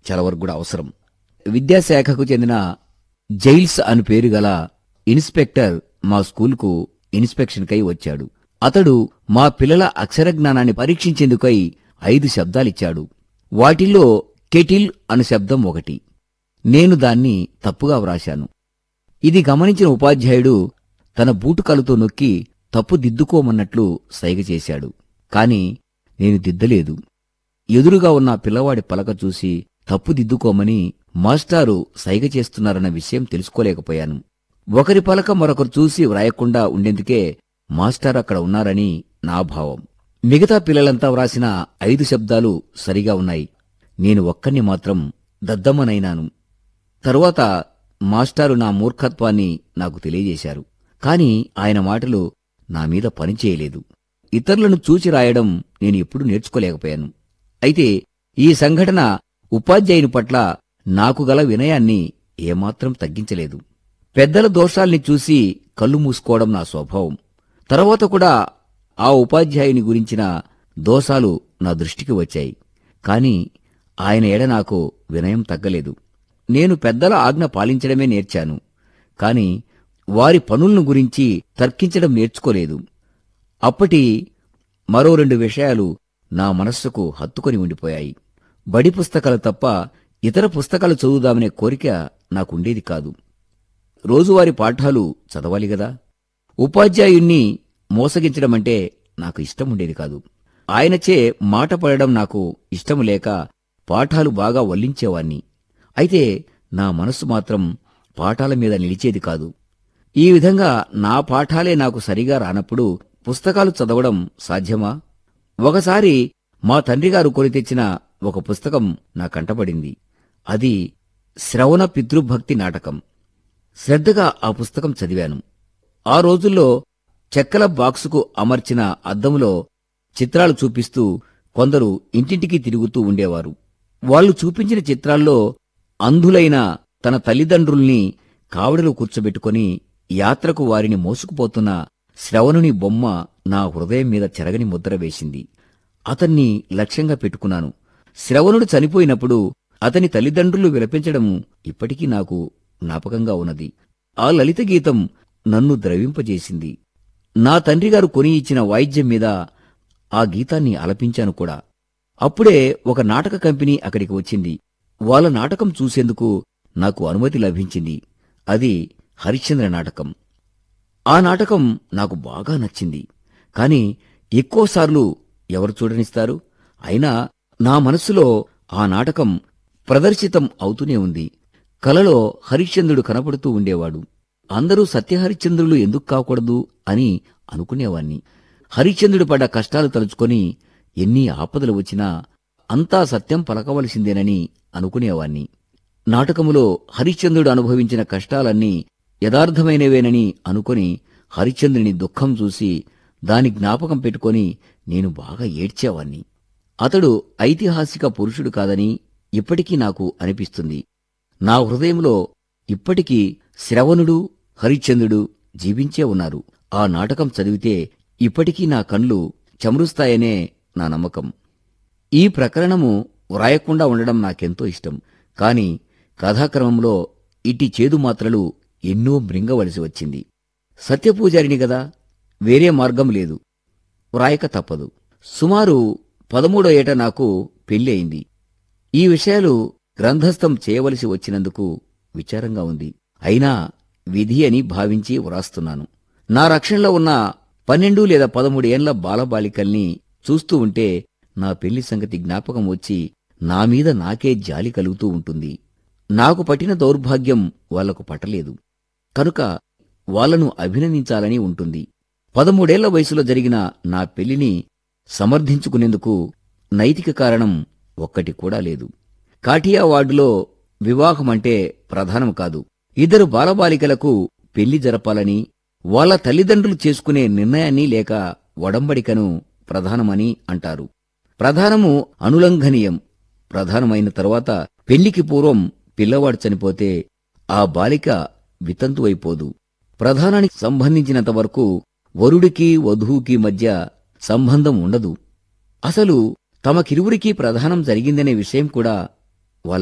చాలా వరకు కూడా అవసరం విద్యాశాఖకు చెందిన జైల్స్ అని పేరు గల ఇన్స్పెక్టర్ మా స్కూల్కు ఇన్స్పెక్షన్కై వచ్చాడు అతడు మా పిల్లల అక్షర జ్ఞానాన్ని పరీక్షించేందుకై ఐదు శబ్దాలిచ్చాడు వాటిల్లో కెటిల్ అను శబ్దం ఒకటి నేను దాన్ని తప్పుగా వ్రాశాను ఇది గమనించిన ఉపాధ్యాయుడు తన బూటుకాలుతో నొక్కి తప్పు దిద్దుకోమన్నట్లు సైగ చేశాడు కాని నేను దిద్దలేదు ఎదురుగా ఉన్న పిల్లవాడి పలక చూసి తప్పు దిద్దుకోమని మాస్టారు సైగ చేస్తున్నారన్న విషయం తెలుసుకోలేకపోయాను ఒకరి పలక మరొకరు చూసి వ్రాయకుండా ఉండేందుకే మాస్టర్ అక్కడ ఉన్నారని నా భావం మిగతా పిల్లలంతా వ్రాసిన ఐదు శబ్దాలు సరిగా ఉన్నాయి నేను ఒక్కణ్ణి మాత్రం దద్దమ్మనైనాను తరువాత మాస్టారు నా మూర్ఖత్వాన్ని నాకు తెలియజేశారు కాని ఆయన మాటలు నా మీద పనిచేయలేదు ఇతరులను చూచి రాయడం నేను ఎప్పుడూ నేర్చుకోలేకపోయాను అయితే ఈ సంఘటన ఉపాధ్యాయుని పట్ల నాకు గల వినయాన్ని ఏమాత్రం తగ్గించలేదు పెద్దల దోషాల్ని చూసి కళ్ళు మూసుకోవడం నా స్వభావం తర్వాత కూడా ఆ ఉపాధ్యాయుని గురించిన దోషాలు నా దృష్టికి వచ్చాయి కాని ఆయన ఎడ నాకు వినయం తగ్గలేదు నేను పెద్దల ఆజ్ఞ పాలించడమే నేర్చాను కాని వారి పనులను గురించి తర్కించడం నేర్చుకోలేదు అప్పటి మరో రెండు విషయాలు నా మనస్సుకు హత్తుకొని ఉండిపోయాయి బడి పుస్తకాలు తప్ప ఇతర పుస్తకాలు చదువుదామనే కోరిక నాకుండేది కాదు రోజువారి పాఠాలు చదవాలి గదా ఉపాధ్యాయుణ్ణి మోసగించడమంటే నాకు ఇష్టం ఉండేది కాదు ఆయనచే మాట పడడం నాకు ఇష్టం లేక పాఠాలు బాగా వల్లించేవాణ్ణి అయితే నా మనస్సు మాత్రం పాఠాల మీద నిలిచేది కాదు ఈ విధంగా నా పాఠాలే నాకు సరిగా రానప్పుడు పుస్తకాలు చదవడం సాధ్యమా ఒకసారి మా తండ్రిగారు కొని తెచ్చిన ఒక పుస్తకం నా కంటపడింది అది శ్రవణ పితృభక్తి నాటకం శ్రద్ధగా ఆ పుస్తకం చదివాను ఆ రోజుల్లో చెక్కల బాక్సుకు అమర్చిన అద్దంలో చిత్రాలు చూపిస్తూ కొందరు ఇంటింటికి తిరుగుతూ ఉండేవారు వాళ్ళు చూపించిన చిత్రాల్లో అంధులైన తన తల్లిదండ్రుల్ని కావడిలో కూర్చోబెట్టుకొని యాత్రకు వారిని మోసుకుపోతున్న శ్రవణుని బొమ్మ నా హృదయం మీద చెరగని ముద్ర వేసింది అతన్ని లక్ష్యంగా పెట్టుకున్నాను శ్రవణుడు చనిపోయినప్పుడు అతని తల్లిదండ్రులు విలపించడం ఇప్పటికీ నాకు జ్ఞాపకంగా ఉన్నది ఆ లలిత గీతం నన్ను ద్రవింపజేసింది నా తండ్రిగారు కొని ఇచ్చిన వాయిద్యం మీద ఆ గీతాన్ని ఆలపించాను కూడా అప్పుడే ఒక నాటక కంపెనీ అక్కడికి వచ్చింది వాళ్ళ నాటకం చూసేందుకు నాకు అనుమతి లభించింది అది హరిశ్చంద్ర నాటకం ఆ నాటకం నాకు బాగా నచ్చింది కాని ఎక్కువసార్లు ఎవరు చూడనిస్తారు అయినా నా మనస్సులో ఆ నాటకం ప్రదర్శితం అవుతూనే ఉంది కలలో హరిశ్చంద్రుడు కనపడుతూ ఉండేవాడు అందరూ సత్యహరిశ్చంద్రులు ఎందుకు కాకూడదు అని అనుకునేవాణ్ణి హరిశ్చంద్రుడు పడ్డ కష్టాలు తలుచుకొని ఎన్ని ఆపదలు వచ్చినా అంతా సత్యం పలకవలసిందేనని అనుకునేవాణ్ణి నాటకములో హరిశ్చంద్రుడు అనుభవించిన కష్టాలన్నీ యథార్థమైనవేనని అనుకొని హరిశ్చంద్రుని దుఃఖం చూసి దాని జ్ఞాపకం పెట్టుకొని నేను బాగా ఏడ్చేవాణ్ణి అతడు ఐతిహాసిక పురుషుడు కాదని ఇప్పటికీ నాకు అనిపిస్తుంది నా హృదయంలో ఇప్పటికీ శ్రవణుడు హరిశ్చంద్రుడు జీవించే ఉన్నారు ఆ నాటకం చదివితే ఇప్పటికీ నా కళ్ళు చమురుస్తాయనే నా నమ్మకం ఈ ప్రకరణము వ్రాయకుండా ఉండడం నాకెంతో ఇష్టం కాని కథాక్రమంలో ఇట్టి చేదు మాత్రలు ఎన్నో మృంగవలసి వచ్చింది సత్యపూజారిని గదా వేరే మార్గం లేదు వ్రాయక తప్పదు సుమారు పదమూడో ఏట నాకు పెళ్లి అయింది ఈ విషయాలు గ్రంథస్థం చేయవలసి వచ్చినందుకు విచారంగా ఉంది అయినా విధి అని భావించి వ్రాస్తున్నాను నా రక్షణలో ఉన్న పన్నెండు లేదా పదమూడు ఏండ్ల బాలబాలికల్ని చూస్తూ ఉంటే నా పెళ్లి సంగతి జ్ఞాపకం వచ్చి నా మీద నాకే జాలి కలుగుతూ ఉంటుంది నాకు పట్టిన దౌర్భాగ్యం వాళ్లకు పట్టలేదు కనుక వాళ్లను అభినందించాలని ఉంటుంది పదమూడేళ్ల వయసులో జరిగిన నా పెళ్లిని సమర్థించుకునేందుకు నైతిక కారణం ఒక్కటి కూడా లేదు కాటియా వార్డులో వివాహమంటే ప్రధానం కాదు ఇద్దరు బాలబాలికలకు పెళ్లి జరపాలని వాళ్ళ తల్లిదండ్రులు చేసుకునే నిర్ణయాన్ని లేక ఒడంబడికను ప్రధానమని అంటారు ప్రధానము అనులంఘనీయం ప్రధానమైన తరువాత పెళ్లికి పూర్వం పిల్లవాడు చనిపోతే ఆ బాలిక వితంతువైపోదు ప్రధానానికి సంబంధించినంత వరకు వరుడికి వధువుకి మధ్య సంబంధం ఉండదు అసలు తమకిరువురికి ప్రధానం జరిగిందనే విషయం కూడా